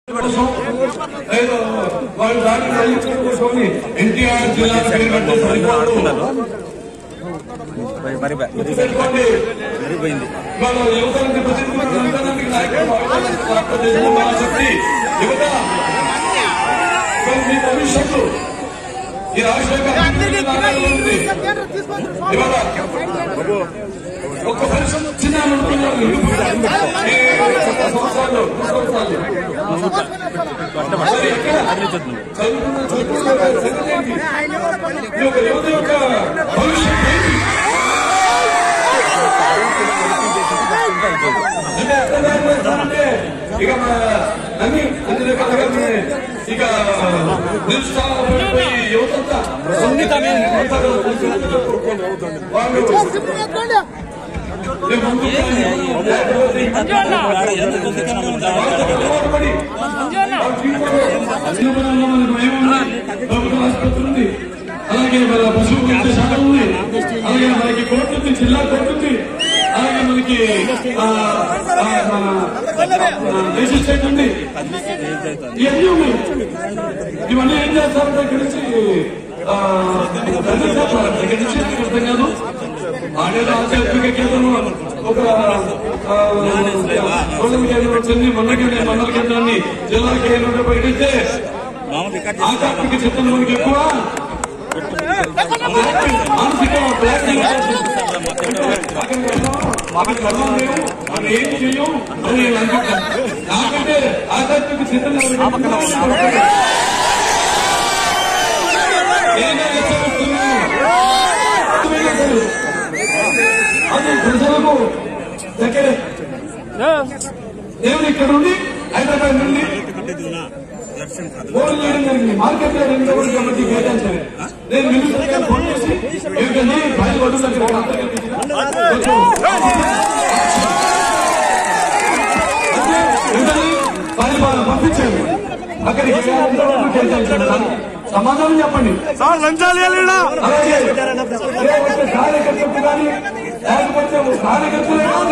కోసం ఏదో వాళ్ళు దాన్ని మళ్ళించడం కోసమని ఎన్టీఆర్ జిల్లా పేరు పెట్టే సరిపోదు మరి మరి గుర్తుపెట్టుకోండి మరిపోయింది ఇవాళ యువతని ప్రతినిధించడానికి నాయకులు మన శక్తి యువత ఇవాళ మీ భవిష్యత్తు ఈ రాజశేఖర్ రెడ్డి నాయకులు ఉంది. ఇవాళ ఒక్క పరిశ్రమ చిన్న అనుకున్నారు ఈ సంవత్సరాలు సంవత్సరాలు మరి ఎక్కడ చదువుకున్న చదువుకున్న సంగతి ఏంటి? ఈ యొక్క యువత యొక్క భవిష్యత్తు ఏంటి? అంటే అర్థమైపోతుందంటే ఇక మన అన్ని అన్ని రకాలుగా మన ఇక నిరుత్సాహపడిపోయి యువతంతా వాళ్ళు ఇక ముందుకు లేకపోతే ఎందుకు అలవాటుపడి వాళ్ళ జీవితంలో చిన్నపిల్లల్లో మనకు ఏముంది? ప్రభుత్వ ఆసుపత్రి ఉంది అలాగే మన పశువు వైద్య శాఖ ఉంది అలాగే మనకి కోర్టు ఉంది జిల్లా కోర్టు ఉంది అలాగే మనకి ఆ, ఆ, మన రిజిస్ట్రేట్ ఉంది ఇవన్నీ ఉన్నాయి ఇవన్నీ ఏం చేస్తారంటే ఇక్కడి నుంచి ఆ, ప్రజలు చేస్తారు. ఇక్కడి నుంచి నాకు అర్థం కాదు ఆడేదో ఆధ్యాత్మిక కేంద్రం ఒక ఆ, మండల కేంద్రం వచ్చింది మండల కేంద్రం మండల కేంద్రాన్ని జిల్లా కేంద్రంలో ప్రకటిస్తే మామూలు రికార్డ్ ఆధ్యాత్మిక చిత్రం మనకి ఎక్కువ మానసిక బ్లాక్మెయిల్ మాకు కర్మం లేవు మనం ఏం చెయ్యం అని నేను అనుకుంటాను నాకంటే ఆధ్యాత్మిక చిత్రం అది ప్రజలకు దగ్గరే దేవుడు ఇక్కడ నుండి హైదరాబాద్ నుండి ఫోన్ చేయడం జరిగింది మార్కెట్ లో రెండు రోజులు కమిటీ కేటాయించారు నేను మినిస్టర్ గారు ఫోన్ చేసి ఏంటండి పది రోజుల దగ్గర అంతా కల్పించిన కొంచెం అంటే వెంటనే పది వాళ్ళు పంపించారు అక్కడికి రెండు రోజులు కేటాయించారు దానికి సమాధానం చెప్పండి సార్ లంచాలు ఇవ్వలేడా అలాగే లేకపోతే కార్యకర్తలు కానీ లేకపోతే కార్యకర్తలే కాదు,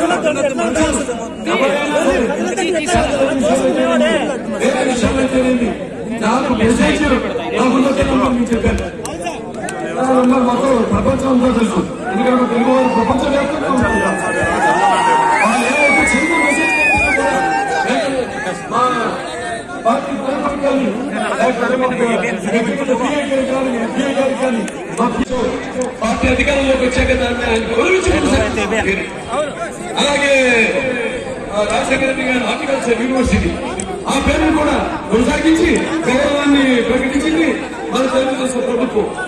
ఎవరైనా సరే. వేరే విషయాలు అయితేనేమి నాకు మెసేజ్ నా ముందుకే నేను చెప్పాను ఆ, మరి మాకు ప్రపంచం అంతా తెలుసు ఎందుకంటే మా తెలుగు వారు ప్రపంచ వ్యాప్తంగా ఉంటారు వాళ్ళు ఏవైతే చిన్న మెసేజ్ పంపినా కూడా, మా పార్టీ ప్రేమకు కానీ లేకపోతే మాకు వ్యక్తిగత PA గారికి కానీ, FA గారికి కానీ, మా పార్టీ అధికారంలోకి వచ్చాక దాన్ని ఆయన గౌరవించుకుంటారు అలాగే ఆ, రాజశేఖర రెడ్డి గారి హార్టికల్చర్ యూనివర్సిటీ ఆ పేరును కూడా కొనసాగించి గౌరవాన్ని ప్రకటించింది మన తెలుగుదేశం ప్రభుత్వం